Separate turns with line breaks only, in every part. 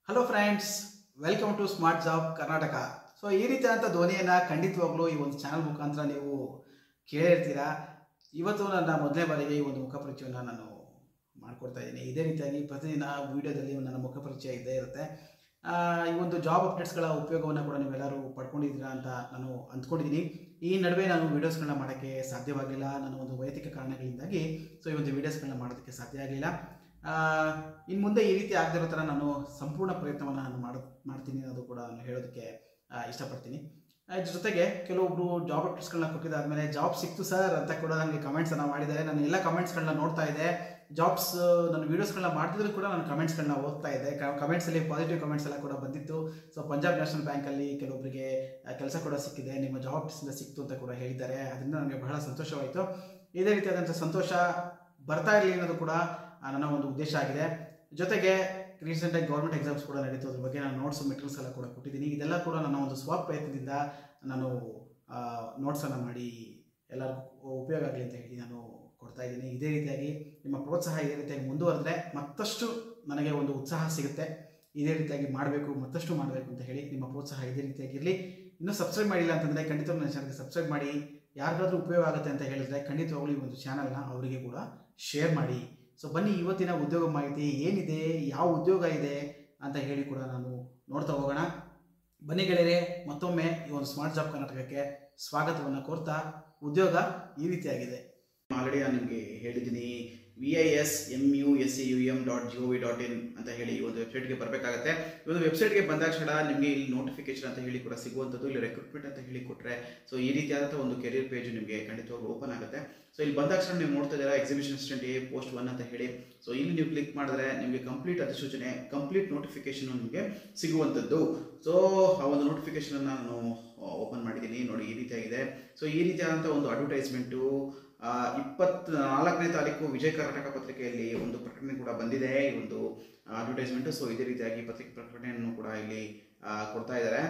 hello friends welcome to smart job Karnataka so ಈ ರೀತಿಯಾದಂಥ ಧ್ವನಿಯನ್ನು ಖಂಡಿತವಾಗ್ಲೂ ಈ ಒಂದು ಚಾನಲ್ ಮುಖಾಂತರ ನೀವು ಕೇಳಿರ್ತೀರಾ ಇವತ್ತು ನನ್ನ ಮೊದಲನೇ ಬಾರಿಗೆ ಈ ಒಂದು ಮುಖಪರಿಚಯವನ್ನು ನಾನು ಮಾಡಿಕೊಡ್ತಾ ಇದ್ದೀನಿ ಇದೇ ರೀತಿಯಾಗಿ ಪ್ರತಿದಿನ ವಿಡಿಯೋದಲ್ಲಿ ನನ್ನ ಮುಖಪರಿಚಯ ಇದ್ದೇ ಇರುತ್ತೆ ಆ, ಈ ಒಂದು ಜಾಬ್ ಅಪ್ಡೇಟ್ಸ್ಗಳ ಉಪಯೋಗವನ್ನು ಕೂಡ ನೀವೆಲ್ಲರೂ ಪಡ್ಕೊಂಡಿದ್ದೀರಾ ಅಂತ ನಾನು ಅಂದ್ಕೊಂಡಿದ್ದೀನಿ ಈ ನಡುವೆ ನಾನು ವೀಡಿಯೋಸ್ಗಳನ್ನ ಮಾಡೋಕ್ಕೆ ಸಾಧ್ಯವಾಗಿಲ್ಲ ನನ್ನ ಒಂದು ವೈಯಕ್ತಿಕ ಕಾರಣಗಳಿಂದಾಗಿ ಸೊ ಈ ಒಂದು ವೀಡಿಯೋಸ್ಗಳನ್ನ ಮಾಡೋದಕ್ಕೆ ಸಾಧ್ಯ ಆಗಲಿಲ್ಲ ಇನ್ನು ಮುಂದೆ ಈ ರೀತಿ ಆಗದಿರೋ ಥರ ನಾನು ಸಂಪೂರ್ಣ ಪ್ರಯತ್ನವನ್ನು ನಾನು ಮಾಡ ಮಾಡ್ತೀನಿ ಅನ್ನೋದು ಕೂಡ ನಾನು ಹೇಳೋದಕ್ಕೆ ಆ, ಇಷ್ಟಪಡ್ತೀನಿ ಆ, ಇದ್ರ ಜೊತೆಗೆ ಕೆಲವೊಬ್ರು ಜಾಬ್ ಅಪ್ಡೇಟ್ಸ್ಗಳನ್ನ ಕೊಟ್ಟಿದ್ದಾದ್ಮೇಲೆ ಜಾಬ್ ಸಿಕ್ತು ಸರ್ ಅಂತ ಕೂಡ ನನಗೆ ಕಮೆಂಟ್ಸನ್ನು ಮಾಡಿದ್ದಾರೆ ನಾನು ಎಲ್ಲ ಕಮೆಂಟ್ಸ್ಗಳನ್ನ ನೋಡ್ತಾ ಇದ್ದೆ ಜಾಬ್ಸ್ ನನ್ನ ವೀಡಿಯೋಸ್ಗಳನ್ನ ಮಾಡ್ತಿದ್ರು ಕೂಡ ನಾನು ಕಮೆಂಟ್ಸ್ಗಳನ್ನ ಓದ್ತಾ ಇದ್ದೆ ಕಮೆಂಟ್ಸಲ್ಲಿ ಪಾಸಿಟಿವ್ ಕಮೆಂಟ್ಸ್ ಎಲ್ಲ ಕೂಡ ಬಂದಿತ್ತು ಸೊ ಪಂಜಾಬ್ ನ್ಯಾಷನಲ್ ಬ್ಯಾಂಕಲ್ಲಿ ಕೆಲವೊಬ್ಬರಿಗೆ ಕೆಲಸ ಕೂಡ ಸಿಕ್ಕಿದೆ ನಿಮ್ಮ ಜಾಬ್ ಇಂದ ಸಿಕ್ತು ಅಂತ ಕೂಡ ಹೇಳಿದ್ದಾರೆ ಅದರಿಂದ ನನಗೆ ಬಹಳ ಸಂತೋಷವಾಯಿತು ಇದೇ ರೀತಿಯಾದಂಥ ಸಂತೋಷ ಬರ್ತಾ ಇರಲಿ ಅನ್ನೋದು ಕೂಡ ಆ, ನನ್ನ ಒಂದು ಉದ್ದೇಶ ಆಗಿದೆ ಜೊತೆಗೆ ರೀಸೆಂಟಾಗಿ ಗೌರ್ಮೆಂಟ್ ಎಕ್ಸಾಮ್ಸ್ ಕೂಡ ನಡೀತು ಅದ್ರ ಬಗ್ಗೆ ನಾನು ನೋಟ್ಸ್ ಮೆಟೀರಿಯಲ್ಸ್ ಎಲ್ಲ ಕೂಡ ಕೊಟ್ಟಿದ್ದೀನಿ ಇದೆಲ್ಲ ಕೂಡ ನನ್ನ ಒಂದು ಸ್ವ ಪ್ರಯತ್ನದಿಂದ ನಾನು ನೋಟ್ಸನ್ನು ಮಾಡಿ ಎಲ್ಲರಿಗೂ ಉಪಯೋಗ ಆಗಲಿ ಅಂತ ಹೇಳಿ ನಾನು ಕೊಡ್ತಾ ಇದ್ದೀನಿ ಇದೇ ರೀತಿಯಾಗಿ ನಿಮ್ಮ ಪ್ರೋತ್ಸಾಹ ಇದೇ ರೀತಿಯಾಗಿ ಮುಂದುವರೆದ್ರೆ ಮತ್ತಷ್ಟು ನನಗೆ ಒಂದು ಉತ್ಸಾಹ ಸಿಗುತ್ತೆ ಇದೇ ರೀತಿಯಾಗಿ ಮಾಡಬೇಕು ಮತ್ತಷ್ಟು ಮಾಡಬೇಕು ಅಂತ ಹೇಳಿ ನಿಮ್ಮ ಪ್ರೋತ್ಸಾಹ ಇದೇ ರೀತಿಯಾಗಿರಲಿ ಇನ್ನೂ ಸಬ್ಸ್ಕ್ರೈಬ್ ಮಾಡಿಲ್ಲ ಅಂತಂದರೆ ಖಂಡಿತವಾಗ್ಲೂ ನನ್ನ ಚಾನಲ್ಗೆ ಸಬ್ಸ್ಕ್ರೈಬ್ ಮಾಡಿ ಯಾರಿಗಾದ್ರೂ ಉಪಯೋಗ ಆಗುತ್ತೆ ಅಂತ ಹೇಳಿದ್ರೆ ಖಂಡಿತವಾಗ್ಲೂ ಈ ಒಂದು ಚಾನಲ್ನ ಅವರಿಗೆ ಕೂಡ ಶೇರ್ ಮಾಡಿ ಸೊ ಬನ್ನಿ ಇವತ್ತಿನ ಉದ್ಯೋಗ ಮಾಹಿತಿ ಏನಿದೆ ಯಾವ ಉದ್ಯೋಗ ಇದೆ ಅಂತ ಹೇಳಿ ಕೂಡ ನಾನು ನೋಡ್ತಾ ಹೋಗೋಣ ಬನ್ನಿ ಗೆಳೆಯರೆ ಮತ್ತೊಮ್ಮೆ ಈ ಒಂದು ಸ್ಮಾರ್ಟ್ ಜಾಬ್ ಕರ್ನಾಟಕಕ್ಕೆ ಸ್ವಾಗತವನ್ನು ಕೋರ್ತಾ ಉದ್ಯೋಗ ಈ ರೀತಿಯಾಗಿದೆ ಆಲ್ರೆಡಿ ನಾನು ನಿಮಗೆ ಹೇಳಿದ್ದೀನಿ V I S M U S C U M dot G O V dot in ಅಂತ ಹೇಳಿ ಈ ಒಂದು ವೆಬ್ಸೈಟ್ಗೆ ಬರಬೇಕಾಗತ್ತೆ ಈ ಒಂದು ವೆಬ್ಸೈಟ್ಗೆ ಬಂದಾಕ್ಷಣ ನಿಮಗೆ ಇಲ್ಲಿ ನೋಟಿಫಿಕೇಶನ್ ಅಂತ ಹೇಳಿ ಕೂಡ ಸಿಗುವಂಥದ್ದು ಇಲ್ಲಿ ರೆಕ್ರೂಟ್ಮೆಂಟ್ ಅಂತ ಹೇಳಿ ಕೊಟ್ಟರೆ ಸೊ ಈ ರೀತಿಯಾದಂಥ ಒಂದು ಕೆರಿಯರ್ ಪೇಜ್ ನಿಮಗೆ ಖಂಡಿತವಾಗ್ಲೂ ಓಪನ್ ಆಗುತ್ತೆ ಸೊ ಇಲ್ಲಿ ಬಂದಾಕ್ಷಣ ನೀವು ನೋಡ್ತಾ ಇದ್ದೀರಾ exhibition assistant A post one ಅಂತ ಹೇಳಿ ಸೊ ಇಲ್ಲಿ ನೀವು ಕ್ಲಿಕ್ ಮಾಡಿದ್ರೆ ನಿಮಗೆ ಕಂಪ್ಲೀಟ್ ಅಧಿಸೂಚನೆ ಕಂಪ್ಲೀಟ್ ನೋಟಿಫಿಕೇಶನ್ ನಿಮಗೆ ಸಿಗುವಂಥದ್ದು ಸೊ ಆ ಒಂದು ನೋಟಿಫಿಕೇಶನ್ ನಾನು ಓಪನ್ ಮಾಡಿದ್ದೀನಿ ನೋಡಿ ಈ ರೀತಿಯಾಗಿದೆ ಸೊ ಈ ರೀತಿಯಾದಂಥ ಒಂದು ಅಡ್ವರ್ಟೈಸ್ಮೆಂಟು ಇಪ್ಪತ್ ನಾಲ್ಕನೇ ತಾರೀಕು ವಿಜಯ ಕರ್ನಾಟಕ ಪತ್ರಿಕೆಯಲ್ಲಿ ಒಂದು ಪ್ರಕಟಣೆ ಕೂಡ ಬಂದಿದೆ ಈ ಒಂದು ಅಡ್ವರ್ಟೈಸ್ಮೆಂಟ್ ಸೊ ಇದೇ ರೀತಿಯಾಗಿ ಪತ್ರಿಕೆ ಪ್ರಕಟಣೆಯನ್ನು ಕೂಡ ಇಲ್ಲಿ ಆ, ಕೊಡ್ತಾ ಇದ್ದಾರೆ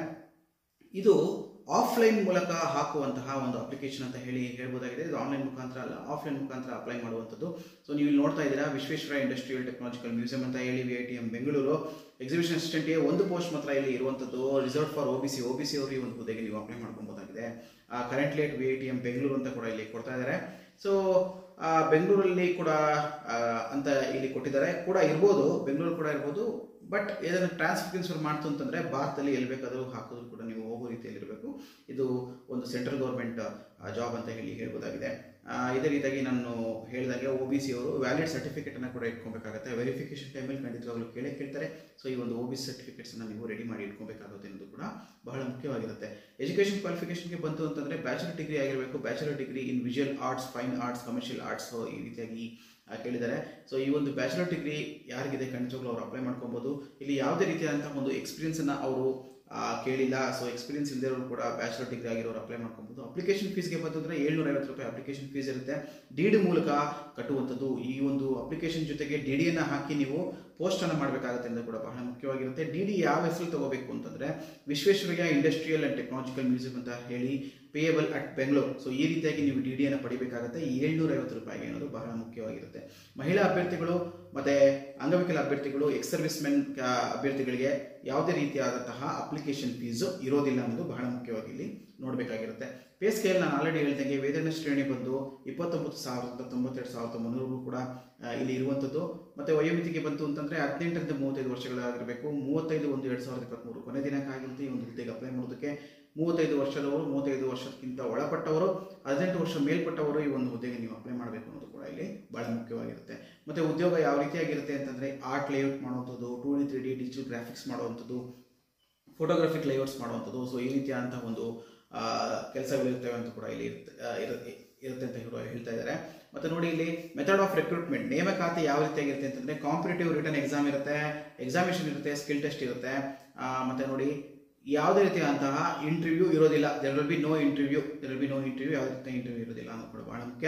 ಇದು ಆಫ್ಲೈನ್ ಮೂಲಕ ಹಾಕುವಂತಹ ಒಂದು ಅಪ್ಲಿಕೇಶನ್ ಅಂತ ಹೇಳಿ ಹೇಳ್ಬೋದಾಗಿದೆ ಇದು ಆನ್ಲೈನ್ ಮುಖಾಂತರ ಅಲ್ಲ ಆಫ್ಲೈನ್ ಮುಖಾಂತರ ಅಪ್ಲೈ ಮಾಡುವಂಥದ್ದು ಸೊ ನೀವು ಇಲ್ಲಿ ನೋಡ್ತಾ ಇದ್ದೀರಾ ವಿಶ್ವೇಶ್ವರ ಇಂಡಸ್ಟ್ರಿಯಲ್ ಟೆಕ್ನಾಲಜಿಕಲ್ ಮ್ಯೂಸಿಯಂ ಅಂತ ಹೇಳಿ V I T M Bengaluru exhibition ಅಸಿಸ್ಟೆಂಟ್ಗೆ ಒಂದು ಪೋಸ್ಟ್ ಮಾತ್ರ ಇಲ್ಲಿ ಇರುವಂಥದ್ದು reserve for O B C O B C ಅವರು ಈ ಒಂದು ಹುದ್ದೆಗೆ ನೀವು ಅಪ್ಲೈ ಮಾಡ್ಕೊಬೋದಾಗಿದೆ current late V I T M Bengaluru ಅಂತ ಕೂಡ ಇಲ್ಲಿ ಕೊಡ್ತಾ ಇದ್ದಾರೆ ಸೊ ಬೆಂಗಳೂರಲ್ಲಿ ಕೂಡ ಆ, ಅಂತ ಇಲ್ಲಿ ಕೊಟ್ಟಿದ್ದಾರೆ ಕೂಡ ಇರ್ಬೋದು ಬೆಂಗಳೂರು ಕೂಡ ಇರ್ಬೋದು ಬಟ್ ಏನಾದ್ರು ಟ್ರಾನ್ಸ್ಫರ್ ಮಾಡ್ತು ಅಂತಂದ್ರೆ ಭಾರತದಲ್ಲಿ ಎಲ್ಲಿ ಬೇಕಾದರೂ ಹಾಕಿದ್ರು ಕೂಡ ನೀವು ಹೋಗೋ ರೀತಿಯಲ್ಲಿ ಇರಬೇಕು ಇದು ಒಂದು ಸೆಂಟ್ರಲ್ ಗೌರ್ಮೆಂಟ್ ಜಾಬ್ ಅಂತ ಹೇಳಿ ಹೇಳ್ಬೋದಾಗಿದೆ ಆ, ಇದೇ ರೀತಿಯಾಗಿ ನಾನು ಹೇಳಿದಾಗೆ ಒ ಬಿ ಸಿ ಅವರು ವ್ಯಾಲಿಡ್ ಸರ್ಟಿಫಿಕೇಟ್ ಅನ್ನ ಕೂಡ ಇಟ್ಕೊಬೇಕಾಗುತ್ತೆ ವೆರಿಫಿಕೇಶನ್ ಟೈಮಲ್ಲಿ ಖಂಡಿತವಾಗ್ಲೂ ಕೇಳೇ ಕೇಳ್ತಾರೆ ಸೊ ಈ ಒಂದು ಒ ಬಿ ಸಿ ಸರ್ಟಿಫಿಕೇಟ್ಸ್ ಅನ್ನ ನೀವು ರೆಡಿ ಮಾಡಿ ಇಟ್ಕೊಬೇಕಾಗುತ್ತೆ ಅನ್ನೋದು ಕೂಡ ಬಹಳ ಮುಖ್ಯವಾಗಿರುತ್ತೆ ಎಜುಕೇಷನ್ ಕ್ವಾಲಿಫಿಕೇಶನ್ಗೆ ಬಂತು ಅಂತಂದ್ರೆ ಬ್ಯಾಚುಲರ್ ಡಿಗ್ರಿ ಆಗಿರಬೇಕು bachelor degree in visual arts fine arts commercial arts ಈ ರೀತಿಯಾಗಿ ಆ, ಕೇಳಿದ್ದಾರೆ ಸೊ ಈ ಒಂದು ಬ್ಯಾಚುಲರ್ ಡಿಗ್ರಿ ಯಾರಿಗಿದೆ ಖಂಡಿತವಾಗ್ಲೂ ಅವ್ರು ಅಪ್ಲೈ ಮಾಡ್ಕೊಬೋದು ಇಲ್ಲಿ ಯಾವುದೇ ರೀತಿಯಾದಂತಹ ಒಂದು ಎಕ್ಸ್ಪೀರಿಯನ್ಸ್ ಅನ್ನ ಅವರು ಆ, ಕೇಳಿಲ್ಲ ಸೊ ಎಕ್ಸ್ಪೀರಿಯನ್ಸ್ ಇಲ್ಲದಿರೋರು ಕೂಡ ಬ್ಯಾಚುಲರ್ ಡಿಗ್ರಿ ಆಗಿರೋರು ಅಪ್ಲೈ ಮಾಡ್ಕೊಬೋದು ಅಪ್ಲಿಕೇಶನ್ ಫೀಸ್ಗೆ ಬಂತಂದ್ರೆ ಏಳ್ನೂರ ಐವತ್ತು ರೂಪಾಯಿ ಅಪ್ಲಿಕೇಶನ್ ಫೀಸ್ ಇರುತ್ತೆ ಡಿ ಡಿ ಮೂಲಕ ಕಟ್ಟುವಂಥದ್ದು ಈ ಒಂದು ಅಪ್ಲಿಕೇಶನ್ ಜೊತೆಗೆ ಡಿ ಡಿಯನ್ನು ಹಾಕಿ ನೀವು ಪೋಸ್ಟ್ ಅನ್ನು ಮಾಡಬೇಕಾಗುತ್ತೆ ಅಂತ ಕೂಡ ಬಹಳ ಮುಖ್ಯವಾಗಿರುತ್ತೆ ಡಿ ಡಿ ಯಾವ ಹೆಸರು ತಗೋಬೇಕು ಅಂತಂದ್ರೆ Visvesvaraya industrial and technological museum ಅಂತ ಹೇಳಿ ಪೇಯಬಲ್ ಅಟ್ ಬೆಂಗಳೂರು ಸೊ ಈ ರೀತಿಯಾಗಿ ನೀವು ಡಿ ಡಿಯನ್ನು ಪಡಿಬೇಕಾಗುತ್ತೆ ಏಳ್ನೂರ ಐವತ್ತು ರೂಪಾಯಿಗೆ ಅನ್ನೋದು ಬಹಳ ಮುಖ್ಯವಾಗಿರುತ್ತೆ ಮಹಿಳಾ ಅಭ್ಯರ್ಥಿಗಳು ಮತ್ತೆ ಅಂಗವಿಕಲ ಅಭ್ಯರ್ಥಿಗಳು ಎಕ್ಸ್ ಸರ್ವಿಸ್ ಮೆನ್ ಅಭ್ಯರ್ಥಿಗಳಿಗೆ ಯಾವುದೇ ರೀತಿಯಾದಂತಹ ಅಪ್ಲಿಕೇಶನ್ ಫೀಸು ಇರೋದಿಲ್ಲ ಅನ್ನೋದು ಬಹಳ ಮುಖ್ಯವಾಗಿ ಇಲ್ಲಿ ನೋಡಬೇಕಾಗಿರುತ್ತೆ ಪೇ ಸ್ಕೇಲ್ ನಾನು ಆಲ್ರೆಡಿ ಹೇಳ್ದಂಗೆ ವೇತನ ಶ್ರೇಣಿ ಬಂದು ಇಪ್ಪತ್ತೊಂಬತ್ತು ಸಾವಿರದ ತೊಂಬತ್ತೆರಡು ಸಾವಿರದ ಮುನ್ನೂರು ಕೂಡ ಆ, ಇಲ್ಲಿ ಇರುವಂಥದ್ದು ಮತ್ತೆ ವಯೋಮಿತಿಗೆ ಬಂತು ಅಂತಂದ್ರೆ ಹದಿನೆಂಟರಿಂದ ಮೂವತ್ತೈದು ವರ್ಷಗಳಾಗಿರಬೇಕು ಮೂವತ್ತೈದು ಒಂದು ಎರಡು ಸಾವಿರದ ಇಪ್ಪತ್ತ್ಮೂರು ಕೊನೆ ದಿನಾಂಕ ಆಗಿರುತ್ತೆ ಈ ಒಂದು ಹುದ್ದೆಗೆ ಅಪ್ಲೈ ಮಾಡೋದಕ್ಕೆ ಮೂವತ್ತೈದು ವರ್ಷದವರು ಮೂವತ್ತೈದು ವರ್ಷಕ್ಕಿಂತ ಒಳಪಟ್ಟವರು ಹದಿನೆಂಟು ವರ್ಷ ಮೇಲ್ಪಟ್ಟವರು ಈ ಒಂದು ಹುದ್ದೆಗೆ ನೀವು ಅಪ್ಲೈ ಮಾಡಬೇಕು ಅನ್ನೋದು ಕೂಡ ಇಲ್ಲಿ ಬಹಳ ಮುಖ್ಯವಾಗಿರುತ್ತೆ ಮತ್ತೆ ಉದ್ಯೋಗ ಯಾವ ರೀತಿಯಾಗಿರುತ್ತೆ ಅಂತಂದ್ರೆ ಆರ್ಟ್ ಲೇಔಟ್ ಮಾಡುವಂಥದ್ದು two D three D digital graphics ಮಾಡುವಂಥದ್ದು ಫೋಟೋಗ್ರಫಿಕ್ ಲೇಔಟ್ಸ್ ಮಾಡುವಂಥದ್ದು ಸೊ ಈ ರೀತಿಯಾದಂತಹ ಒಂದು ಕೆಲಸಗಳಿರ್ತವೆ ಅಂತ ಕೂಡ ಇಲ್ಲಿ ಇರುತ್ತೆ ಆ, ಇರುತ್ತೆ ಇರುತ್ತೆ ಅಂತ ಹೇಳಿ ಹೇಳ್ತಾ ಇದ್ದಾರೆ ಮತ್ತೆ ನೋಡಿ ಇಲ್ಲಿ ಮೆಥಡ್ ಆಫ್ ರಿಕ್ರೂಟ್ಮೆಂಟ್ ನೇಮಕಾತಿ ಯಾವ ರೀತಿಯಾಗಿರುತ್ತೆ ಅಂತಂದ್ರೆ ಕಾಂಪಿಟೇಟಿವ್ ರಿಟರ್ನ್ ಎಕ್ಸಾಮ್ ಇರುತ್ತೆ ಎಕ್ಸಾಮಿನೇಷನ್ ಇರುತ್ತೆ ಸ್ಕಿಲ್ ಟೆಸ್ಟ್ ಇರುತ್ತೆ ಆ, ಮತ್ತೆ ನೋಡಿ ಯಾವುದೇ ರೀತಿಯಾದಂತಹ ಇಂಟರ್ವ್ಯೂ ಇರೋದಿಲ್ಲ there will be no interview there will be no interview ಯಾವುದೇ ರೀತಿಯ ಇಂಟರ್ವ್ಯೂ ಇರೋದಿಲ್ಲ ಅನ್ನೋದು ಕೂಡ ಬಹಳ ಮುಖ್ಯ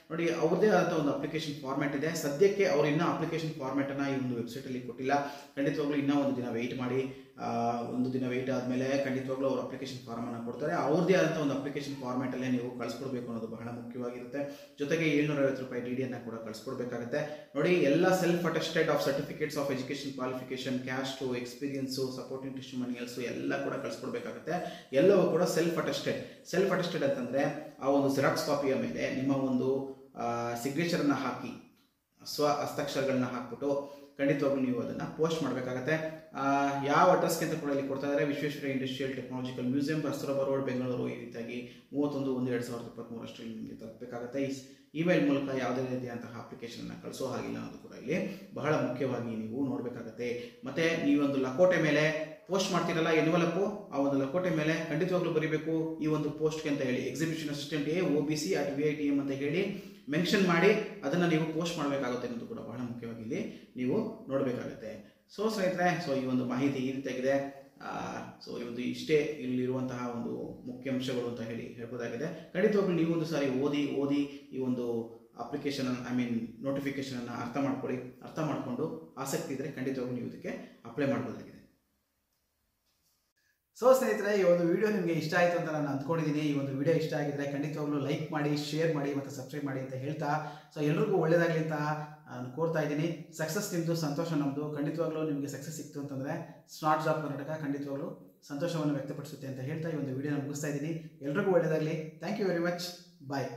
ನೋಡಿ ಅವ್ರದ್ದೇ ಆದಂಥ ಒಂದು ಅಪ್ಲಿಕೇಶನ್ ಫಾರ್ಮ್ಯಾಟ್ ಇದೆ ಸದ್ಯಕ್ಕೆ ಅವ್ರು ಇನ್ನೂ ಅಪ್ಲಿಕೇಶನ್ ಫಾರ್ಮ್ಯಾಟನ್ನು ಈ ಒಂದು ವೆಬ್ಸೈಟಲ್ಲಿ ಕೊಟ್ಟಿಲ್ಲ ಖಂಡಿತವಾಗ್ಲೂ ಇನ್ನೂ ಒಂದು ದಿನ ವೆಯ್ಟ್ ಮಾಡಿ ಆ, ಒಂದು ದಿನ ವೆಯ್ಟ್ ಆದಮೇಲೆ ಖಂಡಿತವಾಗ್ಲೂ ಅವ್ರು ಅಪ್ಲಿಕೇಶನ್ ಫಾರ್ಮನ್ನು ಕೊಡ್ತಾರೆ ಅವ್ರದ್ದೇ ಆದಂಥ ಒಂದು ಅಪ್ಲಿಕೇಶನ್ ಫಾರ್ಮ್ಯಾಟಲ್ಲೇ ನೀವು ಕಳಿಸ್ಕೊಡ್ಬೇಕು ಅನ್ನೋದು ಬಹಳ ಮುಖ್ಯವಾಗಿರುತ್ತೆ ಜೊತೆಗೆ ಏಳ್ನೂರ ಐವತ್ತು ರೂಪಾಯಿ ಡಿ ಡಿಯನ್ನು ಕೂಡ ಕಳಿಸ್ಕೊಡ್ಬೇಕಾಗುತ್ತೆ ನೋಡಿ ಎಲ್ಲ self attested of certificates of education qualification caste experience supporting testimonials ಎಲ್ಲ ಕೂಡ ಕಳಿಸ್ಕೊಡ್ಬೇಕಾಗುತ್ತೆ ಎಲ್ಲವೂ ಕೂಡ ಸೆಲ್ಫ್ ಅಟೆಸ್ಟೆಡ್ ಸೆಲ್ಫ್ ಅಟೆಸ್ಟೆಡ್ ಅಂತಂದರೆ ಆ ಒಂದು ಜೆರಾಕ್ಸ್ ಕಾಪಿಯ ಮೇಲೆ ನಿಮ್ಮ ಒಂದು ಸಿಗ್ನೇಚರನ್ನು ಹಾಕಿ ಸ್ವ ಹಸ್ತಾಕ್ಷರಗಳನ್ನ ಹಾಕ್ಬಿಟ್ಟು ಖಂಡಿತವಾಗ್ಲೂ ನೀವು ಅದನ್ನು ಪೋಸ್ಟ್ ಮಾಡಬೇಕಾಗತ್ತೆ ಯಾವ ಅಡ್ರೆಸ್ಗೆ ಅಂತ ಕೂಡ ಇಲ್ಲಿ ಕೊಡ್ತಾ ಇದ್ದಾರೆ Visvesvara industrial technological museum Kasturba road Bengaluru ಈ ರೀತಿಯಾಗಿ ಮೂವತ್ತೊಂದು ಒಂದು ಎರಡು ಸಾವಿರದ ಇಪ್ಪತ್ತ್ಮೂರಷ್ಟರಲ್ಲಿ ನಿಮಗೆ ತಲುಪಬೇಕಾಗುತ್ತೆ ಈ ಇಮೇಲ್ ಮೂಲಕ ಯಾವುದೇ ರೀತಿಯಾದಂತಹ ಅಪ್ಲಿಕೇಶನ್ನ ಕಳಿಸೋ ಹಾಗಿಲ್ಲ ಅನ್ನೋದು ಕೂಡ ಇಲ್ಲಿ ಬಹಳ ಮುಖ್ಯವಾಗಿ ನೀವು ನೋಡಬೇಕಾಗತ್ತೆ ಮತ್ತೆ ನೀವೊಂದು ಲಕೋಟೆ ಮೇಲೆ ಪೋಸ್ಟ್ ಮಾಡ್ತೀರಲ್ಲ ಎನ್ವಲಪ್ಪು ಆ ಒಂದು ಲಕೋಟೆ ಮೇಲೆ ಖಂಡಿತವಾಗ್ಲೂ ಬರೀಬೇಕು ಈ ಒಂದು ಪೋಸ್ಟ್ಗೆ ಅಂತ ಹೇಳಿ exhibition assistant A O B C at V I T M ಅಂತ ಹೇಳಿ ಮೆನ್ಷನ್ ಮಾಡಿ ಅದನ್ನು ನೀವು ಪೋಸ್ಟ್ ಮಾಡಬೇಕಾಗುತ್ತೆ ಅನ್ನೋದು ಕೂಡ ಬಹಳ ಮುಖ್ಯವಾಗಿ ಇಲ್ಲಿ ನೀವು ನೋಡಬೇಕಾಗುತ್ತೆ ಸೊ ಸ್ನೇಹಿತರೆ ಸೊ ಈ ಒಂದು ಮಾಹಿತಿ ಈ ರೀತಿಯಾಗಿದೆ ಸೊ ಈ ಒಂದು ಇಷ್ಟೇ ಇಲ್ಲಿರುವಂತಹ ಒಂದು ಮುಖ್ಯಾಂಶಗಳು ಅಂತ ಹೇಳಿ ಹೇಳ್ಬೋದಾಗಿದೆ ಖಂಡಿತವಾಗ್ಲೂ ನೀವು ಒಂದು ಸಾರಿ ಓದಿ ಓದಿ ಈ ಒಂದು ಅಪ್ಲಿಕೇಶನ್ ಐ ಮೀನ್ ನೋಟಿಫಿಕೇಶನನ್ನು ಅರ್ಥ ಮಾಡ್ಕೊಳ್ಳಿ ಅರ್ಥ ಮಾಡಿಕೊಂಡು ಆಸಕ್ತಿ ಇದ್ದರೆ ಖಂಡಿತವಾಗ್ಲೂ ನೀವು ಇದಕ್ಕೆ ಅಪ್ಲೈ ಮಾಡ್ಬೋದಾಗಿದೆ ಸೊ ಸ್ನೇಹಿತರೆ ಈ ಒಂದು ವಿಡಿಯೋ ನಿಮಗೆ ಇಷ್ಟ ಆಯಿತು ಅಂತ ನಾನು ಅಂದ್ಕೊಂಡಿದ್ದೀನಿ ಈ ಒಂದು ವಿಡಿಯೋ ಇಷ್ಟ ಆಗಿದ್ರೆ ಖಂಡಿತವಾಗ್ಲೂ ಲೈಕ್ ಮಾಡಿ ಶೇರ್ ಮಾಡಿ ಮತ್ತು ಸಬ್ಸ್ಕ್ರೈಬ್ ಮಾಡಿ ಅಂತ ಹೇಳ್ತಾ ಸೊ ಎಲ್ರಿಗೂ ಒಳ್ಳೆಯದಾಗಲಿ ಅಂತ ನಾನು ಕೋರ್ತಾ ಇದ್ದೀನಿ ಸಕ್ಸಸ್ ನಿಮ್ಮದು ಸಂತೋಷ ನಮ್ಮದು ಖಂಡಿತವಾಗ್ಲೂ ನಿಮಗೆ ಸಕ್ಸಸ್ ಸಿಕ್ತು ಅಂತಂದರೆ ಸ್ಮಾರ್ಟ್ ಜಾಬ್ ಕರ್ನಾಟಕ ಖಂಡಿತವಾಗ್ಲೂ ಸಂತೋಷವನ್ನು ವ್ಯಕ್ತಪಡಿಸುತ್ತೆ ಅಂತ ಹೇಳ್ತಾ ಈ ಒಂದು ವಿಡಿಯೋನ ಮುಗಿಸ್ತಾ ಇದ್ದೀನಿ ಎಲ್ರಿಗೂ ಒಳ್ಳೆಯದಾಗಲಿ thank you very much bye